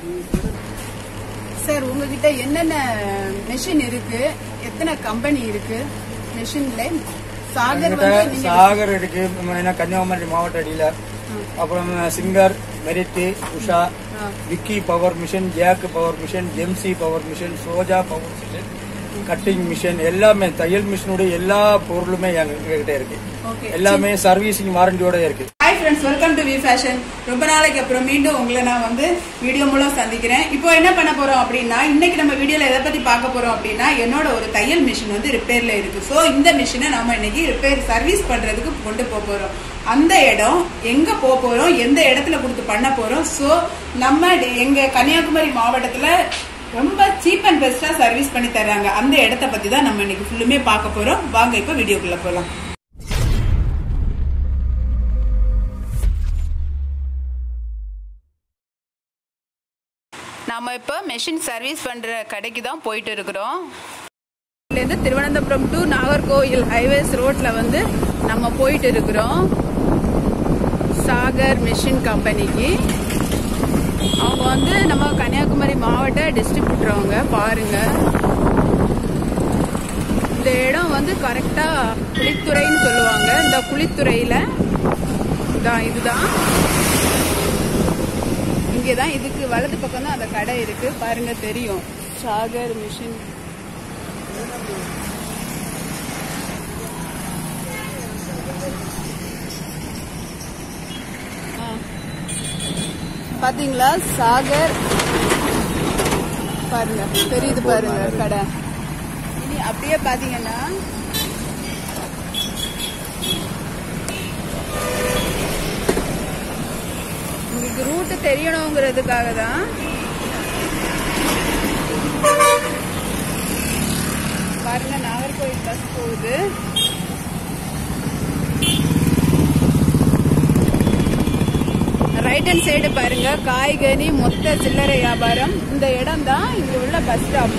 Sir உங்ககிட்ட என்னென்ன machine இருக்கு எத்தனை கம்பெனி இருக்கு மெஷின்ல சாகர் என்கிட்ட வந்து நீங்க சாகர் இருக்கு மெயினா கன்னியாகுமரி மாவட்ட அடியில அப்புறம் சிங்கர் மெரிட்டி உஷா ஆ. Vicky power machine Jack power machine Gemsy power machine சோஜா பவர் மிஷின் கட்டிங் மிஷின் எல்லாமே தையல் மிஷினுடைய எல்லா பொருளுமே எங்க- எங்ககிட்ட இருக்கு ஓகே எல்லாமே சர்வீசிங் வாரண்டியோட இருக்கு hi friends welcome to V Fashion ரொம்ப நாளைக்கு அப்புறம் மீண்டும் உங்களை நான் வந்து வீடியோ மூலம் சந்திக்கிறேன் இப்போ என்ன பண்ண போறோம் அப்படின்னா இன்னைக்கு நம்ம வீடியோல எதை பத்தி பார்க்க போறோம் அப்படின்னா என்னோட ஒரு தையல் மிஷின் வந்து ரிப்பேர்ல இருக்கு ஸோ இந்த மிஷினை நம்ம இன்னைக்கு ரிப்பேர் சர்வீஸ் பண்றதுக்கு கொண்டு போக போறோம் அந்த இடம் எங்க போக போறோம் எந்த இடத்துல கொடுத்து பண்ண போறோம் ஸோ நம்ம டி- எங்க கன்னியாகுமரி மாவட்டத்துல ரொம்ப சீப் அண்ட் பெஸ்டா சர்வீஸ் பண்ணி தர்றாங்க அந்த இடத்த பத்தி தான் நம்ம இன்னைக்கு ஃபுல்லுமே பார்க்க போறோம் வாங்க இப்போ வீடியோக்குள்ள போலாம் நாம இப்போ மெஷின் சர்வீஸ் பண்ற கடைக்கு தான் போயிட்டு இருக்கிறோம் இருந்து திருவனந்தபுரம் டு நாகர்கோவில் ஹைவேஸ் ரோட்ல வந்து நம்ம போயிட்டு இருக்கிறோம் சாகர் மிஷின் கம்பெனிக்கு அவங்க வந்து நம்ம கன்னியாகுமரி மாவட்ட டிஸ்ட்ரிபியூட்டர் அவங்க பாருங்க இந்த இடம் வந்து கரெக்டா குளித்துறைன்னு சொல்லுவாங்க இந்த குளித்துறையில தான் இதுதான் இங்கே தான் இதுக்கு வலது பக்கம் தான் அந்த கடை இருக்கு பாருங்க தெரியும் சாகர் மிஷின் ஆ. பாத்தீங்களா சாகர் பாருங்க தெரியுது பாருங்க கடை இனி அப்படியே பாத்தீங்கன்னா உங்களுக்கு ரூட் தெரியணுங்கிறதுக்காக தான் பாருங்க நாகர்கோவில் பஸ் போகுது ரைட் ஹேண்ட் சைடு பாருங்க காய்கறி மொத்த சில்லறை வியாபாரம் இந்த இடம் தான் இங்க உள்ள பஸ் ஸ்டாப்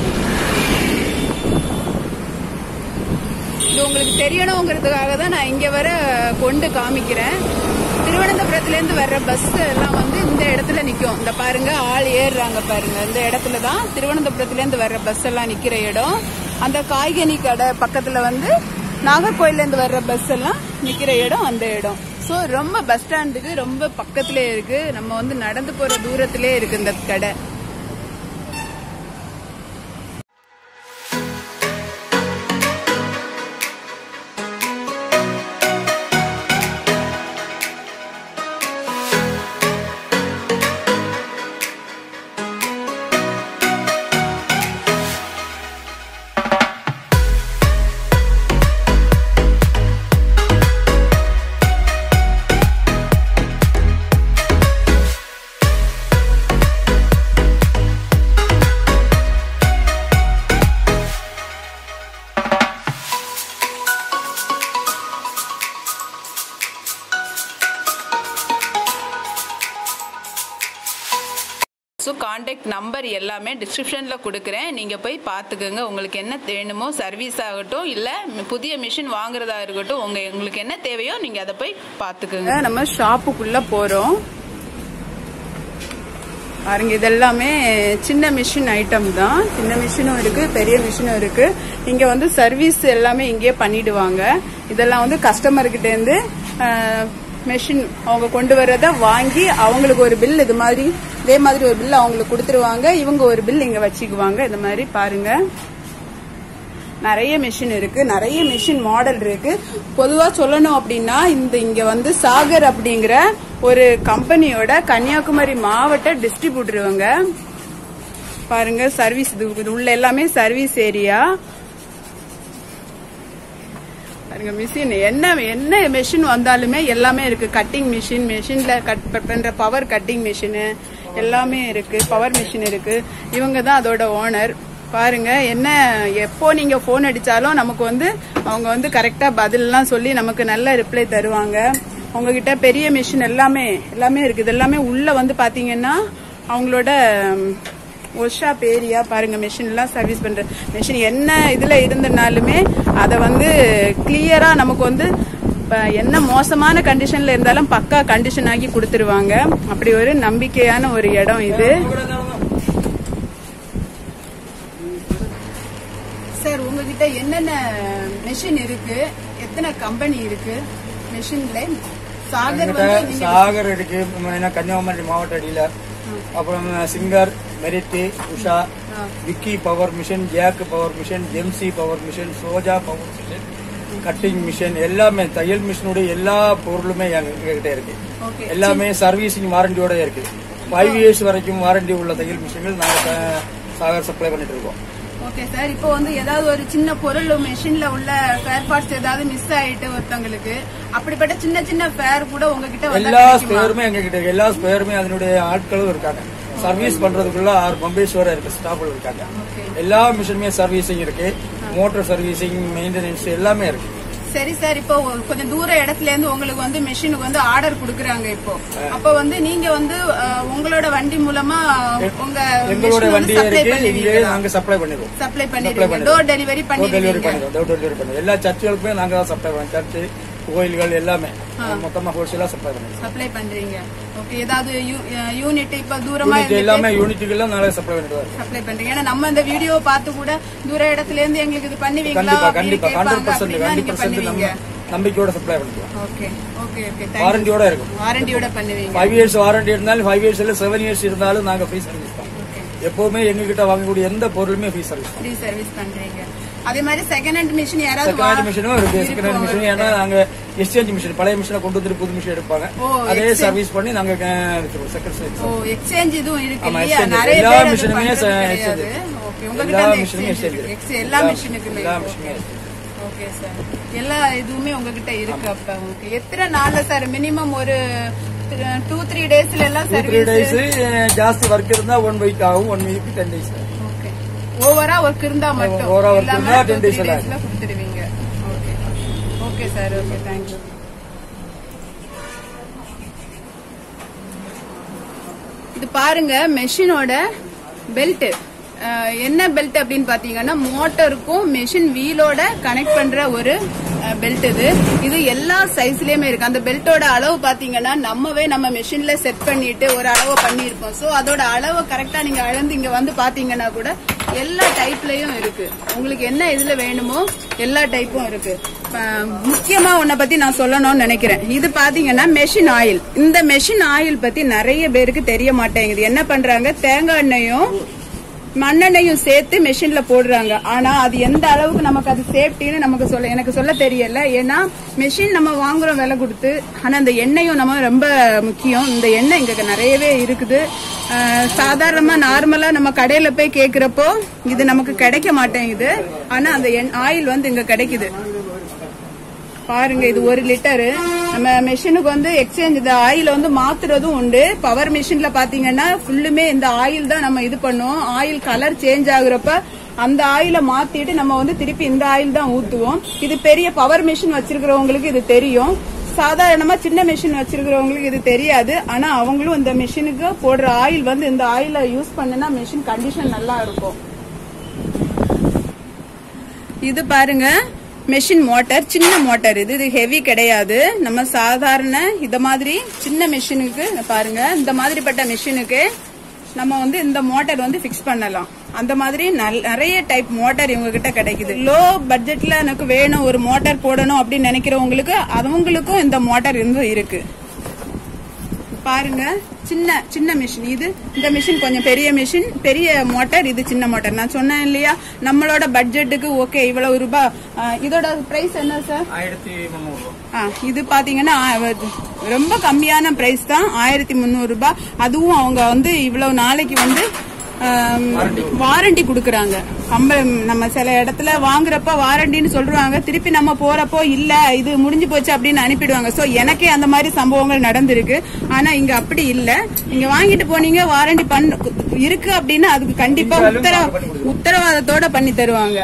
இது உங்களுக்கு தெரியணுங்கிறதுக்காக தான் நான் இங்க வர கொண்டு காமிக்கிறேன் திருவனந்தபுரத்துல இருந்து வர்ற பஸ் எல்லாம் வந்து இந்த இடத்துல நிக்கும் இந்த பாருங்க ஆள் ஏறுறாங்க பாருங்க இந்த இடத்துல தான் திருவனந்தபுரத்துல இருந்து வர்ற பஸ் எல்லாம் நிக்கிற இடம் அந்த காய்கனி கடை பக்கத்துல வந்து நாகர்கோயில்ல இருந்து வர்ற பஸ் எல்லாம் நிக்கிற இடம் அந்த இடம் சோ ரொம்ப பஸ் ஸ்டாண்டுக்கு ரொம்ப பக்கத்திலே இருக்கு நம்ம வந்து நடந்து போற தூரத்திலே இருக்கு இந்த கடை ஸோ காண்டாக்ட் நம்பர் எல்லாமே டிஸ்கிரிப்ஷனில் கொடுக்குறேன் நீங்கள் போய் பார்த்துக்கோங்க உங்களுக்கு என்ன வேணுமோ சர்வீஸ் ஆகட்டும் இல்லை புதிய மிஷின் வாங்குறதா இருக்கட்டும் உங்கள் உங்களுக்கு என்ன தேவையோ நீங்கள் அதை போய் பார்த்துக்கோங்க நம்ம ஷாப்புக்குள்ளே போகிறோம் பாருங்க இதெல்லாமே சின்ன மிஷின் ஐட்டம் தான் சின்ன மிஷினும் இருக்கு பெரிய மிஷினும் இருக்கு இங்க வந்து சர்வீஸ் எல்லாமே இங்கே பண்ணிடுவாங்க இதெல்லாம் வந்து கஸ்டமர்கிட்ட இருந்து மெஷின் அவங்க கொண்டு வர்றத வாங்கி அவங்களுக்கு ஒரு பில் இது மாதிரி இதே மாதிரி ஒரு பில் அவங்களுக்கு கொடுத்துருவாங்க இவங்க ஒரு பில் இங்க வச்சுக்குவாங்க இந்த மாதிரி பாருங்க நிறைய மிஷின் இருக்கு நிறைய மிஷின் மாடல் இருக்கு பொதுவா சொல்லணும் அப்படின்னா இந்த இங்க வந்து சாகர் அப்படிங்கிற ஒரு கம்பெனியோட கன்னியாகுமரி மாவட்ட டிஸ்ட்ரிபியூட்டர் இவங்க பாருங்க சர்வீஸ் இது இது உள்ள எல்லாமே சர்வீஸ் ஏரியா பாருங்க மிஷின் என்ன என்ன மிஷின் வந்தாலுமே எல்லாமே இருக்கு கட்டிங் மிஷின் மிஷின்ல கட் பண்ற பவர் கட்டிங் மிஷின் எல்லாமே இருக்கு பவர் மிஷின் இருக்கு இவங்க தான் அதோட ஓனர் பாருங்க என்ன எப்போ நீங்க போன் அடிச்சாலும் நமக்கு வந்து அவங்க வந்து கரெக்டா பதில்லாம் சொல்லி நமக்கு நல்ல ரிப்ளை தருவாங்க உங்ககிட்ட பெரிய மிஷின் எல்லாமே எல்லாமே இருக்கு இது எல்லாமே உள்ள வந்து பாத்தீங்கன்னா அவங்களோட ஒர்ஷா ஏரியா பாருங்க மிஷின் எல்லாம் சர்வீஸ் பண்ற மிஷின் என்ன இதுல இருந்தனாலுமே அதை வந்து கிளியரா நமக்கு வந்து இப்ப என்ன மோசமான கண்டிஷன்ல இருந்தாலும் பக்கா கண்டிஷன் ஆகி கொடுத்துருவாங்க அப்படி ஒரு நம்பிக்கையான ஒரு இடம் இது சார் உங்ககிட்ட என்னென்ன மெஷின் இருக்கு எத்தனை கம்பெனி இருக்கு மெஷின்ல சாகர் என்கிட்ட வந்து நீங்க சாகர் இருக்கு மெயினா கன்னியாகுமரி மாவட்ட டீலர் அப்புறம் Singer Merritt Usha Vicky power machine Jack power machine Gemsy power machine சோஜா பவர் மிஷின் கட்டிங் மிஷின் எல்லாமே தையல் மிஷினுடைய எல்லா பொருளுமே எங்ககிட்ட இருக்கு ஓகே எல்லாமே சர்வீசிங் வாரண்டியோட இருக்கு ஃபைவ் இயர்ஸ் வரைக்கும் வாரண்டி உள்ள தையல் மிஷின்கள் நாங்க சாகர் சப்ளை பண்ணிட்டு இருக்கோம் ஓகே சார் இப்போ வந்து ஏதாவது ஒரு சின்ன பொருள் மெஷின்ல உள்ள ஃபேர் பார்ட்ஸ் ஏதாவது மிஸ் ஆயிட்டு ஒருத்தவங்களுக்கு அப்படிப்பட்ட சின்ன சின்ன ஃபேர் கூட உங்ககிட்ட வந்தா எல்லா கிடைக்குமா? ஸ்பேருமே எங்க கிட்ட இருக்கு. எல்லா ஸ்பேருமே அதனுடைய ஆட்களும் இருக்காங்க சர்வீஸ் பண்றதுக்குள்ள ஆறு பம்பேஸ்வரர் இருக்கு ஸ்டாஃப்கள் இருக்காங்க ஓகே எல்லா மிஷினுமே சர்வீசிங் இருக்கு மோட்டார் சர்வீசிங் மெயின்டெனன்ஸ் எல்லாமே இருக்கு சரி சார் இப்போ ஒரு கொஞ்சம் தூர இடத்துல இருந்து உங்களுக்கு வந்து மெஷினுக்கு வந்து ஆர்டர் கொடுக்குறாங்க இப்போ அப்ப வந்து நீங்க வந்து அஹ், உங்களோட வண்டி மூலமா உங்க எங்களோட வண்டி சப்ளை இருக்கு இங்கே பண்ணுவீங்க நாங்க சப்ளை பண்ணிடுவோம் சப்ளை பண்ணிடுவீங்க டோர் டெலிவரி டோர் டெலிவரி பண்ணிடுவீங்க பண்ணிடுவோம் டோர் டெலிவரி பண்ணிடுவோம் எல்லா சர்ச்சுகளுக்குமே நாங்க தான் சப்ளை பண்ணுவோம் சர்ச்சு கோயில்கள் எல்லாமே மொத்தமா ஹோல்சேலா சப்ளை பண்ணுவோம் சப்ளை பண்றீங்க ஓகே ஏதாவது யூனிட் இப்ப தூரமா யூனிட் இருந்து எல்லாமே யூனிட்டுக்கெல்லாம் நாளே சப்ளை பண்ணிடுவோம் சப்ளை பண்றீங்க ஏன்னா நம்ம இந்த வீடியோ பார்த்து கூட தூர இடத்துல இருந்து எங்களுக்கு இது பண்ணுவீங்களா கண்டிப்பா அப்படின்னு கண்டிப்பா ஹண்ட்ரட் கேட்பாங்க பர்சன்ட் அப்படின்னா ஹண்ட்ரட் நீங்க பர்சன்ட் பண்ணுவீங்க நம்ம நம்பிக்கையோட சப்ளை பண்ணிடுவோம் ஓகே ஓகே ஓகே வாரண்டியோட இருக்கும் வாரண்டியோட பண்ணுவீங்க ஃபைவ் இயர்ஸ் வாரண்டி இருந்தாலும் ஃபைவ் இயர்ஸ் இல்ல செவன் இயர்ஸ் இருந்தாலும் நாங்க ஃப்ரீ சர்வீஸ் தான் ஓகே எப்பவுமே எங்ககிட்ட வாங்கக்கூடிய எந்த பொருளுமே ஃப்ரீ சர்வீஸ் ஃப்ரீ சர்வீஸ் பண்றீங்க அதே மாதிரி செகண்ட் ஹேண்ட் மிஷின் யாராவது செகண்ட் ஹேண்ட் வா- மிஷினும் இருக்கு செகண்ட் ஹேண்ட் மிஷின் ஏன்னா நாங்க எக்ஸ்சேஞ்ச் மிஷின் பழைய மிஷினை கொண்டு வந்து புது மிஷின் எடுப்பாங்க ஓ, அதே சர்வீஸ் பண்ணி நாங்க செகண்ட் சர்வீஸ் ஓ எக்ஸ்சேஞ்ச் இதுவும் இருக்கு ஆமா, இல்லையா exchange. நிறைய எல்லா பேர் அது மிஷினுமே பண்றது ச- கிடையாது exchange. ஓகே உங்ககிட்ட எல்லா அந்த மிஷினுமே exchange exchange இருக்கு. இருக்கு. Ex- எல்லா எல்லா- மிஷினுக்குமே எல்லா ஓகே. மிஷினுமே இருக்கு. ஓகே சார் எல்லா இதுவுமே உங்ககிட்ட இருக்கு அப்ப ஓகே எத்தனை நாள்ல சார் மினிமம் ஒரு டூ த்ரீ டேஸ்ல எல்லாம் த்ரீ சர்வீஸ் டேஸ் ஜாஸ்தி ஒர்க் இருந்தா ஒன் வீக் ஆகும் one week ten days okay ஓவரா ஒர்க் இருந்தா மட்டும் Over ஆ work இல்லாம இருந்தா 2, 10 days 3 ல daysல கொடுத்துடுவீங்க okay okay sir okay thank you இது பாருங்க மெஷினோட பெல்ட் என்ன பெல்ட் அப்படின்னு பாத்தீங்கன்னா மோட்டருக்கும் மெஷின் வீலோட கனெக்ட் பண்ற ஒரு பெல்ட் இது இது எல்லா சைஸ்லயுமே இருக்கு அந்த பெல்ட்டோட அளவு பாத்தீங்கன்னா நம்மவே நம்ம மெஷின்ல செட் பண்ணிட்டு ஒரு அளவு பண்ணியிருப்போம் சோ அதோட அளவை கரெக்டா நீங்க அளந்து இங்க வந்து பாத்தீங்கன்னா கூட எல்லா டைப்லயும் இருக்கு உங்களுக்கு என்ன இதுல வேணுமோ எல்லா டைப்பும் இருக்கு அஹ், முக்கியமா உன்னை பத்தி நான் சொல்லணும்னு நினைக்கிறேன் இது பாத்தீங்கன்னா மெஷின் ஆயில் இந்த மெஷின் ஆயில் பத்தி நிறைய பேருக்கு தெரிய மாட்டேங்குது என்ன பண்றாங்க தேங்காய் எண்ணெயும் மண்ணெண்ணையும் சேர்த்து மெஷின்ல போடுறாங்க ஆனா அது எந்த அளவுக்கு நமக்கு அது சேஃப்டின்னு நமக்கு சொல்ல எனக்கு சொல்ல தெரியல ஏன்னா மெஷின் நம்ம வாங்குறோம் விலை கொடுத்து ஆனா அந்த எண்ணெயும் நம்ம ரொம்ப முக்கியம் இந்த எண்ணெய் இங்க நிறையவே இருக்குது அஹ், சாதாரணமா நார்மலா நம்ம கடையில போய் கேக்குறப்போ இது நமக்கு கிடைக்க மாட்டேங்குது ஆனா அந்த ஆயில் வந்து இங்க கிடைக்குது பாருங்க இது ஒரு லிட்டரு நம்ம மெஷினுக்கு வந்து எக்ஸ்சேஞ்ச் இந்த ஆயில் வந்து மாத்துறதும் உண்டு பவர் மிஷின்ல பாத்தீங்கன்னா ஃபுல்லுமே இந்த ஆயில் தான் நம்ம இது பண்ணுவோம் ஆயில் கலர் சேஞ்ச் ஆகுறப்ப அந்த ஆயில மாத்திட்டு நம்ம வந்து திருப்பி இந்த ஆயில் தான் ஊத்துவோம் இது பெரிய பவர் மிஷின் வச்சிருக்கிறவங்களுக்கு இது தெரியும் சாதாரணமா சின்ன மிஷின் வச்சிருக்கிறவங்களுக்கு இது தெரியாது ஆனா அவங்களும் இந்த மிஷினுக்கு போடுற ஆயில் வந்து இந்த ஆயில யூஸ் பண்ணுனா மிஷின் கண்டிஷன் நல்லா இருக்கும் இது பாருங்க மெஷின் மோட்டார் சின்ன மோட்டார் இது இது ஹெவி கிடையாது நம்ம சாதாரண இத மாதிரி சின்ன மெஷினுக்கு பாருங்க இந்த மாதிரிப்பட்ட மெஷினுக்கு நம்ம வந்து இந்த மோட்டார் வந்து ஃபிக்ஸ் பண்ணலாம் அந்த மாதிரி நல்- நிறைய டைப் மோட்டார் இவங்க கிட்ட கிடைக்குது லோ பட்ஜெட்ல எனக்கு வேணும் ஒரு மோட்டார் போடணும் அப்படின்னு நினைக்கிறவங்களுக்கு அவங்களுக்கும் இந்த மோட்டார் இருந்து இருக்கு பாருங்க சின்ன சின்ன மிஷின் இது இந்த மிஷின் கொஞ்சம் பெரிய மிஷின் பெரிய மோட்டார் இது சின்ன மோட்டார் நான் சொன்னேன் இல்லையா நம்மளோட பட்ஜெட்டுக்கு ஓகே இவ்வளவு ரூபாய் ஆ, இதோட பிரைஸ் என்ன சார் ஆயிரத்தி முந்நூறு ரூபா ஆ, இது பாத்தீங்கன்னா ஆ, ரொம்ப கம்மியான பிரைஸ் தான் ஆயிரத்தி முந்நூறு ரூபாய் அதுவும் அவங்க வந்து இவ்வளவு நாளைக்கு வந்து வாரண்டி கொடுக்கறாங்க கம்ப நம்ம சில இடத்துல வாங்குறப்ப வாரண்டின்னு சொல்றாங்க திருப்பி நம்ம போறப்போ இல்ல இது முடிஞ்சு போச்சு அப்படின்னு அனுப்பிடுவாங்க சோ எனக்கே அந்த மாதிரி சம்பவங்கள் நடந்திருக்கு ஆனா இங்க அப்படி இல்ல நீங்க வாங்கிட்டு போனீங்க வாரண்டி பண்ண இருக்கு அப்படின்னா அதுக்கு கண்டிப்பா உத்தர உத்தரவாதத்தோட பண்ணி தருவாங்க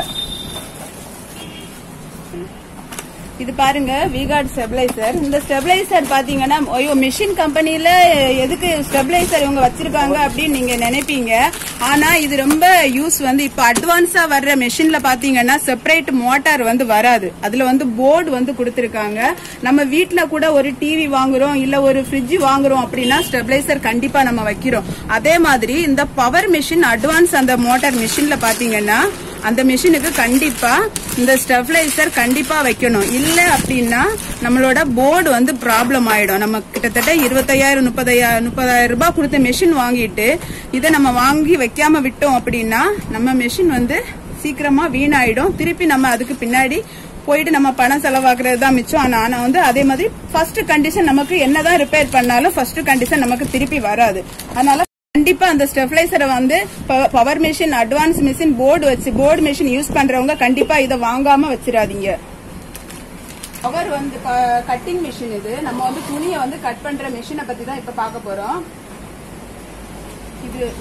இது பாருங்க விகார்ட் ஸ்டெபிளைசர் இந்த ஸ்டெபிளைசர் பாத்தீங்கன்னா ஐயோ மிஷின் கம்பெனில எதுக்கு ஸ்டெபிளைசர் இவங்க வச்சிருக்காங்க அப்படின்னு நீங்க நினைப்பீங்க ஆனா இது ரொம்ப யூஸ் வந்து இப்ப அட்வான்ஸா வர்ற மிஷின்ல பாத்தீங்கன்னா செப்பரேட் மோட்டார் வந்து வராது அதுல வந்து போர்டு வந்து கொடுத்திருக்காங்க நம்ம வீட்ல கூட ஒரு டிவி வாங்குறோம் இல்ல ஒரு ஃப்ரிட்ஜ் வாங்குறோம் அப்படின்னா ஸ்டெபிளைசர் கண்டிப்பா நம்ம வைக்கிறோம் அதே மாதிரி இந்த பவர் மிஷின் அட்வான்ஸ் அந்த மோட்டார் மிஷின்ல பாத்தீங்கன்னா அந்த மிஷினுக்கு கண்டிப்பா இந்த ஸ்டெபிளைசர் கண்டிப்பா வைக்கணும் இல்ல அப்படின்னா நம்மளோட போர்டு வந்து ப்ராப்ளம் ஆயிடும் நம்ம கிட்டத்தட்ட இருபத்தையாயிரம் முப்பதாயிரம் முப்பதாயிரம் ரூபாய் கொடுத்த மிஷின் வாங்கிட்டு இதை நம்ம வாங்கி வைக்காம விட்டோம் அப்படின்னா நம்ம மிஷின் வந்து சீக்கிரமா வீணாயிடும் திருப்பி நம்ம அதுக்கு பின்னாடி போயிட்டு நம்ம பணம் செலவாக்குறது தான் மிச்சம் ஆனா ஆனா வந்து அதே மாதிரி ஃபர்ஸ்ட் கண்டிஷன் நமக்கு என்னதான் ரிப்பேர் பண்ணாலும் ஃபர்ஸ்ட் கண்டிஷன் நமக்கு திருப்பி வராது அதனால கண்டிப்பா அந்த ஸ்டெபிளைசரை வந்து power machine advance machine board வச்சு போர்டு மிஷின் யூஸ் பண்றவங்க கண்டிப்பா இதை வாங்காம வச்சிடாதீங்க பவர் வந்து கட்டிங் மிஷின் இது நம்ம வந்து துணியை வந்து கட் பண்ற மிஷினை பத்தி தான் இப்ப பார்க்க போறோம் இது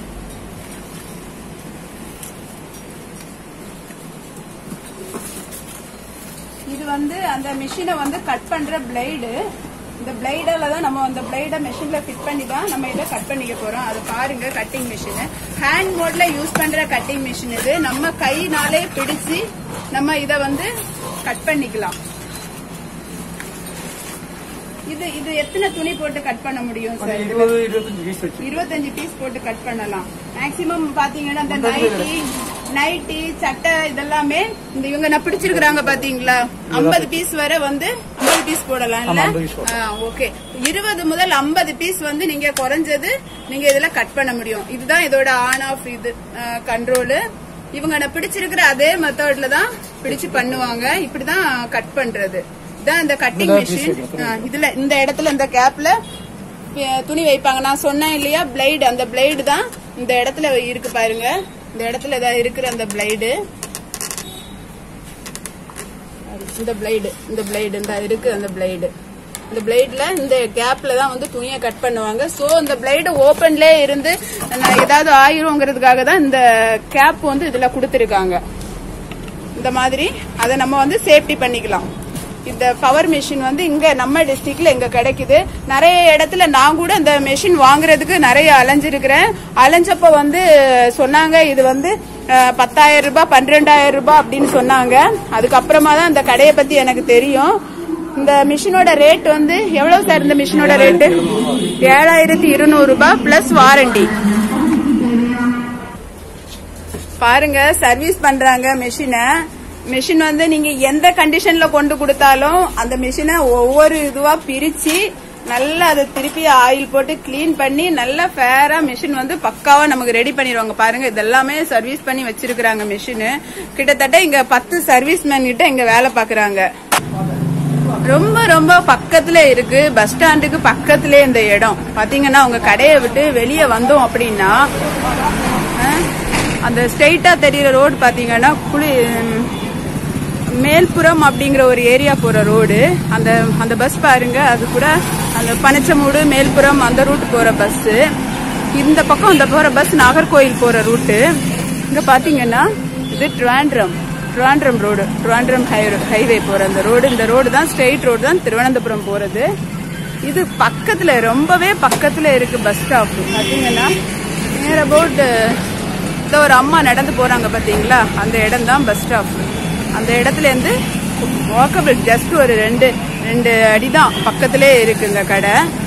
இது வந்து அந்த மிஷினை வந்து கட் பண்ற பிளேடு இந்த பிளேடால தான் நம்ம அந்த பிளேட மிஷின்ல ஃபிட் பண்ணி தான் நம்ம இதை கட் பண்ணிக்க போறோம் அது பாருங்க கட்டிங் மிஷின் ஹேண்ட் மோட்ல யூஸ் பண்ற கட்டிங் மிஷின் இது நம்ம கைனாலே பிடிச்சு நம்ம இத வந்து கட் பண்ணிக்கலாம் இது இது எத்தனை துணி போட்டு கட் பண்ண முடியும் ஒரு சார் இருபது இருபத்தஞ்சு பீஸ் வச்சு இருபத்தஞ்சு பீஸ் போட்டு கட் பண்ணலாம் மேக்சிமம் பாத்தீங்கன்னா இந்த நைட்டி நைட்டி சட்டை இதெல்லாமே இந்த இவங்க நான் பிடிச்சிருக்கிறாங்க பாத்தீங்களா ஐம்பது பீஸ் வரை வந்து ஐம்பது பீஸ் போடலாம் ஆமா, 50 piece இல்ல ஓகே இருபது முதல் ஐம்பது பீஸ் வந்து நீங்க குறைஞ்சது நீங்க இதுல கட் பண்ண முடியும் இதுதான் இதோட ஆன் ஆஃப் இது கண்ட்ரோலு இவங்க நான் பிடிச்சிருக்கிற அதே மெத்தட்ல தான் பிடிச்சு பண்ணுவாங்க இப்படிதான் கட் பண்றது இதான் இந்த கட்டிங் இதுதான் piece மிஷின் வைக்கணும். இதுல இந்த இடத்துல இந்த கேப்ல அஹ் துணி வைப்பாங்க நான் சொன்னேன் இல்லையா பிளைடு அந்த பிளைடு தான் இந்த இடத்துல இருக்கு பாருங்க இந்த இடத்துல தான் இருக்கிற அந்த பிளைடு இந்த பிளைடு இந்த பிளைடு இந்த இருக்கு அந்த பிளைடு இந்த பிளைட்ல இந்த கேப்ல தான் வந்து துணியை கட் பண்ணுவாங்க சோ இந்த பிளைடு ஓபன்ல இருந்து நான் ஏதாவது ஆயிருங்கிறதுக்காக தான் இந்த கேப் வந்து இதுல கொடுத்துருக்காங்க இந்த மாதிரி அதை நம்ம வந்து சேஃப்டி பண்ணிக்கலாம் இந்த பவர் மிஷின் வந்து இங்க நம்ம டிஸ்ட்ரிக்ட்ல இங்க கிடைக்குது நிறைய இடத்துல நான் கூட இந்த மிஷின் வாங்குறதுக்கு நிறைய அலைஞ்சிருக்கிறேன் அலைஞ்சப்ப வந்து சொன்னாங்க இது வந்து அஹ், பத்தாயிரம் ரூபாய் பன்னிரெண்டாயிரம் ரூபாய் அப்படின்னு சொன்னாங்க அதுக்கப்புறமா தான் இந்த கடையை பத்தி எனக்கு தெரியும் இந்த மிஷினோட ரேட் வந்து எவ்வளவு சார் இந்த மிஷினோட ரேட்டு ஏழாயிரத்தி இருநூறு ரூபாய் பிளஸ் வாரண்டி பாருங்க சர்வீஸ் பண்றாங்க மெஷினை மெஷின் வந்து நீங்க எந்த கண்டிஷன்ல கொண்டு கொடுத்தாலும் அந்த மெஷினை ஒவ்வொரு இதுவா பிரிச்சு நல்லா அதை திருப்பி ஆயில் போட்டு க்ளீன் பண்ணி நல்லா ஃபேரா மிஷின் வந்து பக்காவா நமக்கு ரெடி பண்ணிடுவாங்க பாருங்க இதெல்லாமே சர்வீஸ் பண்ணி வச்சிருக்கிறாங்க மிஷின் கிட்டத்தட்ட இங்க பத்து சர்வீஸ் மேன் கிட்ட இங்க வேலை பாக்குறாங்க ரொம்ப ரொம்ப பக்கத்துல இருக்கு பஸ் ஸ்டாண்டுக்கு பக்கத்திலே இந்த இடம் பாத்தீங்கன்னா உங்க கடையை விட்டு வெளியே வந்தோம் அப்படின்னா அஹ், அந்த ஸ்ட்ரெயிட்டா தெரியுற ரோடு பாத்தீங்கன்னா குளி ம், மேல்புறம் அப்படிங்கிற ஒரு ஏரியா போற ரோடு அந்த அந்த பஸ் பாருங்க அது கூட அந்த பனச்சமூடு மேல்புறம் அந்த ரூட் போற பஸ் இந்த பக்கம் இந்த போற பஸ் நாகர்கோயில் போற ரூட்டு இங்க பாத்தீங்கன்னா இது ட்ராண்ட்ரம் ட்ராண்ட்ரம் ரோடு ட்ராண்ட்ரம் ஹைவே போற அந்த ரோடு இந்த ரோடு தான் ஸ்ட்ரெயிட் ரோடு தான் திருவனந்தபுரம் போறது இது பக்கத்துல ரொம்பவே பக்கத்துல இருக்கு பஸ் ஸ்டாப் பாத்தீங்கன்னா நியர் அபவுட் இந்த ஒரு அம்மா நடந்து போறாங்க பாத்தீங்களா அந்த இடம் தான் பஸ் ஸ்டாப் அந்த இடத்துல இருந்து வாக்கபிள் ஜஸ்ட் ஒரு ரெண்டு ரெண்டு அடி தான் பக்கத்திலே இருக்கு இந்த கடை